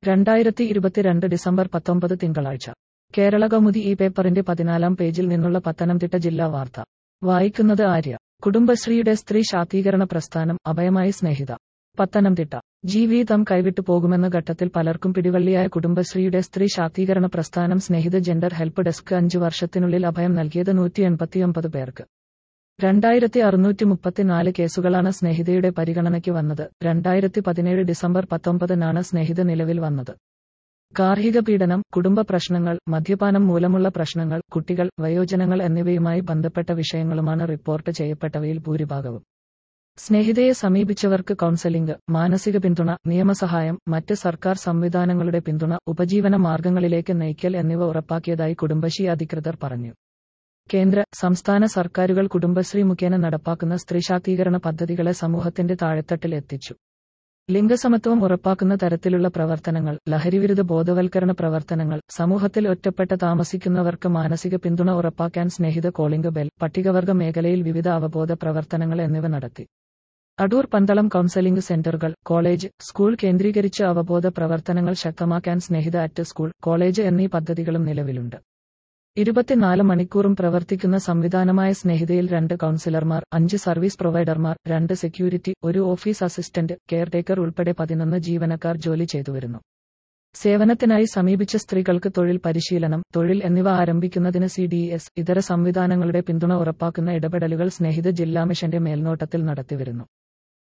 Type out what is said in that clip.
രണ്ടായിരത്തി ഇരുപത്തിരണ്ട് ഡിസംബർ പത്തൊമ്പത് തിങ്കളാഴ്ച കേരള കൗമുദി ഈ പേപ്പറിന്റെ പതിനാലാം പേജിൽ നിന്നുള്ള പത്തനംതിട്ട ജില്ലാ വാർത്ത വായിക്കുന്നത് ആര്യ കുടുംബശ്രീയുടെ സ്ത്രീ ശാക്തീകരണ പ്രസ്ഥാനം അഭയമായി സ്നേഹിത പത്തനംതിട്ട ജീവിതം കൈവിട്ടു പോകുമെന്ന ഘട്ടത്തിൽ പലർക്കും പിടിവള്ളിയായ കുടുംബശ്രീയുടെ സ്ത്രീ ശാക്തീകരണ പ്രസ്ഥാനം സ്നേഹിത ജെൻഡർ ഹെൽപ്പ് ഡെസ്ക് അഞ്ചു വർഷത്തിനുള്ളിൽ അഭയം നൽകിയത് നൂറ്റി എൺപത്തിയൊമ്പത് പേർക്ക് രണ്ടായിരത്തി അറുന്നൂറ്റി മുപ്പത്തിനാല് കേസുകളാണ് സ്നേഹിതയുടെ പരിഗണനയ്ക്ക് വന്നത് രണ്ടായിരത്തി പതിനേഴ് ഡിസംബർ പത്തൊമ്പതിനാണ് സ്നേഹിത നിലവിൽ വന്നത് ഗാർഹിക പീഡനം കുടുംബ പ്രശ്നങ്ങൾ മദ്യപാനം മൂലമുള്ള പ്രശ്നങ്ങൾ കുട്ടികൾ വയോജനങ്ങൾ എന്നിവയുമായി ബന്ധപ്പെട്ട വിഷയങ്ങളുമാണ് റിപ്പോർട്ട് ചെയ്യപ്പെട്ടവയിൽ ഭൂരിഭാഗവും സ്നേഹിതയെ സമീപിച്ചവർക്ക് കൗൺസലിംഗ് മാനസിക പിന്തുണ നിയമസഹായം മറ്റ് സർക്കാർ സംവിധാനങ്ങളുടെ പിന്തുണ ഉപജീവന മാർഗങ്ങളിലേക്ക് നയിക്കൽ എന്നിവ ഉറപ്പാക്കിയതായി കുടുംബശ്രീ അധികൃതർ പറഞ്ഞു കേന്ദ്ര സംസ്ഥാന സർക്കാരുകൾ കുടുംബശ്രീ മുഖേന നടപ്പാക്കുന്ന സ്ത്രീശാക്തീകരണ പദ്ധതികളെ സമൂഹത്തിന്റെ താഴെത്തട്ടിൽ എത്തിച്ചു ലിംഗസമത്വം ഉറപ്പാക്കുന്ന തരത്തിലുള്ള പ്രവർത്തനങ്ങൾ ലഹരിവിരുദ്ധ ബോധവൽക്കരണ പ്രവർത്തനങ്ങൾ സമൂഹത്തിൽ ഒറ്റപ്പെട്ട് താമസിക്കുന്നവർക്ക് മാനസിക പിന്തുണ ഉറപ്പാക്കാൻ സ്നേഹിത കോളിംഗ് ബെൽ പട്ടികവർഗ മേഖലയിൽ വിവിധ അവബോധ പ്രവർത്തനങ്ങൾ എന്നിവ നടത്തി അടൂർ പന്തളം കൌൺസലിംഗ് സെന്ററുകൾ കോളേജ് സ്കൂൾ കേന്ദ്രീകരിച്ച് അവബോധ പ്രവർത്തനങ്ങൾ ശക്തമാക്കാൻ സ്നേഹിത അറ്റ് സ്കൂൾ കോളേജ് എന്നീ പദ്ധതികളും നിലവിലുണ്ട് ഇരുപത്തിനാല് മണിക്കൂറും പ്രവർത്തിക്കുന്ന സംവിധാനമായ സ്നേഹിതയിൽ രണ്ട് കൌൺസിലർമാർ അഞ്ച് സർവീസ് പ്രൊവൈഡർമാർ രണ്ട് സെക്യൂരിറ്റി ഒരു ഓഫീസ് അസിസ്റ്റന്റ് കെയർടേക്കർ ഉൾപ്പെടെ പതിനൊന്ന് ജീവനക്കാർ ജോലി ചെയ്തുവരുന്നു സേവനത്തിനായി സമീപിച്ച സ്ത്രീകൾക്ക് തൊഴിൽ പരിശീലനം തൊഴിൽ എന്നിവ ആരംഭിക്കുന്നതിന് സി ഡി എസ് ഇതര സംവിധാനങ്ങളുടെ പിന്തുണ ഉറപ്പാക്കുന്ന ഇടപെടലുകൾ സ്നേഹിത ജില്ലാ മിഷന്റെ മേൽനോട്ടത്തിൽ നടത്തിവരുന്നു